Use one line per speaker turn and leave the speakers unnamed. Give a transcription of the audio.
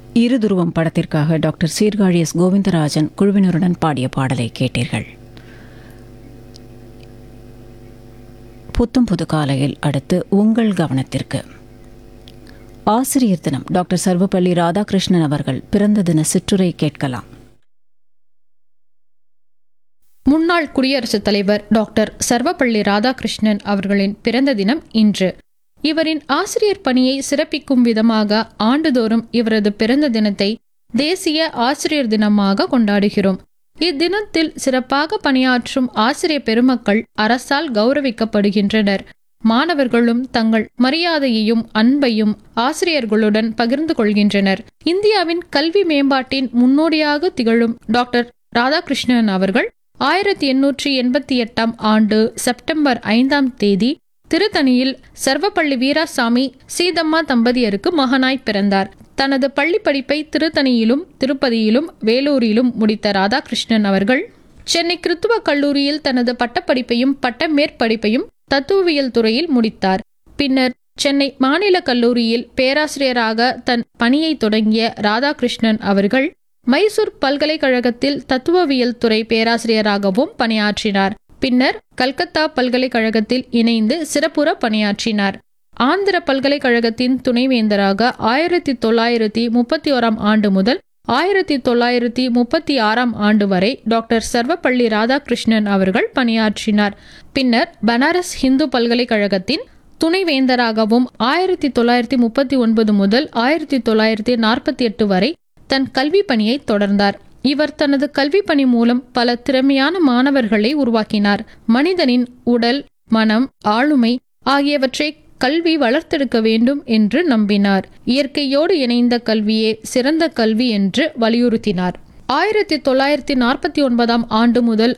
இருதுருவம் படத்திற்காக doctor Sirkazhi S Govindarajan குழுவினருடன் பாடிய பாடலை கேட்டீர்கள் புத்தும் புது காலையில் அடுத்து உங்கள் கவனத்திற்கு ஆசிரியர் தினம் டாக்டர் சர்வப்பள்ளி ராதாகிருஷ்ணன் அவர்கள் பிறந்த தின சிற்றுரை கேட்கலாம்
முன்னாள் குடியரசுத் தலைவர் டாக்டர் சர்வப்பள்ளி ராதாகிருஷ்ணன் அவர்களின் பிறந்த தினம் இன்று இவரின் ஆசிரியர் பணியை சிறப்பிக்கும் விதமாக ஆண்டுதோறும் இவரது பிறந்த தினத்தை தேசிய ஆசிரியர் தினமாக கொண்டாடுகிறோம் இத்தினத்தில் சிறப்பாக பணியாற்றும் ஆசிரியர் பெருமக்கள் அரசால் கௌரவிக்கப்படுகின்றனர் மாணவர்களும் தங்கள் மரியாதையையும் அன்பையும் ஆசிரியர்களுடன் பகிர்ந்து கொள்கின்றனர் இந்தியாவின் கல்வி மேம்பாட்டின் முன்னோடியாக திகழும் டாக்டர் ராதாகிருஷ்ணன் அவர்கள் ஆயிரத்தி எண்ணூற்றி எண்பத்தி எட்டாம் ஆண்டு செப்டம்பர் ஐந்தாம் தேதி திருத்தணியில் சர்வப்பள்ளி வீராசாமி சீதம்மா தம்பதியருக்கு மகனாய் பிறந்தார் தனது பள்ளி படிப்பை திருத்தணியிலும் திருப்பதியிலும் வேலூரிலும் முடித்த ராதாகிருஷ்ணன் அவர்கள் சென்னை கிறித்துவ கல்லூரியில் தனது பட்டப்படிப்பையும் பட்ட மேற்படிப்பையும் தத்துவவியல் துறையில் முடித்தார் பின்னர் சென்னை மாநில கல்லூரியில் பேராசிரியராக தன் பணியை தொடங்கிய ராதாகிருஷ்ணன் அவர்கள் மைசூர் பல்கலைக்கழகத்தில் தத்துவவியல் துறை பேராசிரியராகவும் பணியாற்றினார் பின்னர் கல்கத்தா பல்கலைக்கழகத்தில் இணைந்து சிறப்புற பணியாற்றினார் ஆந்திர பல்கலைக்கழகத்தின் துணைவேந்தராக ஆயிரத்தி தொள்ளாயிரத்தி முப்பத்தி ஓராம் ஆண்டு முதல் ஆயிரத்தி தொள்ளாயிரத்தி முப்பத்தி ஆறாம் ஆண்டு வரை டாக்டர் சர்வப்பள்ளி ராதாகிருஷ்ணன் அவர்கள் பணியாற்றினார் பின்னர் பனாரஸ் இந்து பல்கலைக்கழகத்தின் துணைவேந்தராகவும் ஆயிரத்தி தொள்ளாயிரத்தி முப்பத்தி ஒன்பது முதல் ஆயிரத்தி தொள்ளாயிரத்தி நாற்பத்தி எட்டு வரை தன் கல்வி பணியை தொடர்ந்தார் இவர் தனது கல்வி பணி மூலம் பல திறமையான மாணவர்களை உருவாக்கினார் மனிதனின் உடல் மனம் ஆளுமை ஆகியவற்றை கல்வி வளர்த்தெடுக்க வேண்டும் என்று நம்பினார் இயற்கையோடு இணைந்த கல்வியே சிறந்த கல்வி என்று வலியுறுத்தினார் ஆயிரத்தி தொள்ளாயிரத்தி நாற்பத்தி ஒன்பதாம் ஆண்டு முதல்